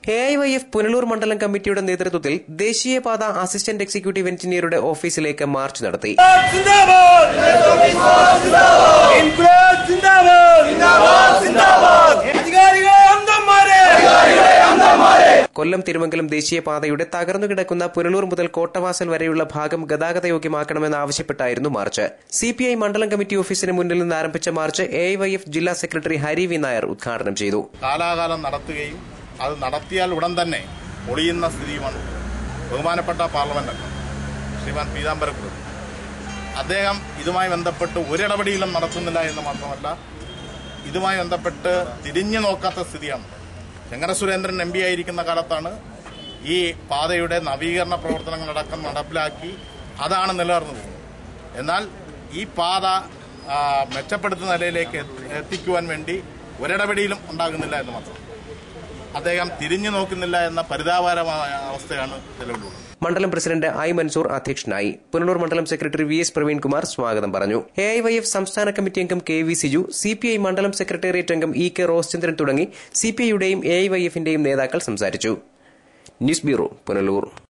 A I Y F Punalur മണ്ഡലം കമ്മിറ്റിയുടെ നേതൃത്വത്തിൽ ദേശീയപാത അസിസ്റ്റന്റ് എക്സിക്യൂട്ടീവ് എഞ്ചിനീയറുടെ ഓഫീസിലേക്ക് മാർച്ച് നടത്തി जिंदाबाद इनकलाब जिंदाबाद जिंदाबाद अधिकारिകളെ അന്തന്മാരെ കൊല്ലം തിരുമംഗലം ദേശീയപാതയുടെ തകർന്നു കിടക്കുന്ന പുനലൂർ മുതൽ കോട്ടവാസൽ വരെയുള്ള ഭാഗം ഗതാഗതയോഗ്യമാക്കണമെന്ന് ആവശ്യപ്പെട്ടായിരുന്നു മാർച്ച് സിപിഐ മണ്ഡലം കമ്മിറ്റി ഓഫീസിന് മുന്നിൽ നിന്ന് ആരംഭിച്ച march A I Y F ജില്ലാ സെക്രട്ടറി ഹരി വി നായർ ഉദ്ഘാടനം ചെയ്തു കാലാകാലം നടത്തുകയും അത് നടത്തിയാൽ ഉടൻ തന്നെ ഒളിയുന്ന സ്ഥിതിയുമാണ് ബഹുമാനപ്പെട്ട പാർലമെന്റ് അംഗം ശ്രീമാൻ പീതാംബരക്കുറുപ്പ് അദ്ദേഹം ഇതുമായി ബന്ധപ്പെട്ട് ഒരിടപെടിയിലും നടത്തുന്നില്ല എന്ന് മാത്രമല്ല ഇതുമായി ബന്ധപ്പെട്ട് തിരിഞ്ഞു നോക്കാത്ത സ്ഥിതിയാണ് ചെങ്ങര സുരേന്ദ്രൻ എം പി ആയിരിക്കുന്ന കാലത്താണ് ഈ പാതയുടെ നവീകരണ പ്രവർത്തനങ്ങളടക്കം നടപ്പിലാക്കി അതാണ് നിലനിർന്നു പോകുന്നത് എന്നാൽ ഈ പാത ആ, മെച്ചപ്പെടുത്തുന്ന നിലയിലേക്ക് എത്തി- എത്തിക്കുവാൻ വേണ്ടി ഒരിടപെടിയിലും ഉണ്ടാകുന്നില്ല എന്ന് മാത്രം അദ്ദേഹം തിരിഞ്ഞു നോക്കുന്നില്ല എന്ന പരിതാപകരമായ അവസ്ഥയാണ് നിലവിലുള്ളത് മണ്ഡലം പ്രസിഡന്റ് ഐ മൻസൂർ അധ്യക്ഷനായി പുനലൂർ മണ്ഡലം സെക്രട്ടറി വി എസ് പ്രവീൺകുമാർ സ്വാഗതം പറഞ്ഞു എ ഐ വൈ എഫ് സംസ്ഥാന കമ്മിറ്റി അംഗം K V Siju C P ഐ മണ്ഡലം സെക്രട്ടേറിയറ്റ് അംഗം ഇ കെ റോസ്ചന്ദ്രൻ തുടങ്ങി സി പി ഐയുടെയും എ ഐ വൈ എഫിന്റെയും നേതാക്കൾ സംസാരിച്ചു ന്യൂസ് ബ്യൂറോ പുനലൂർ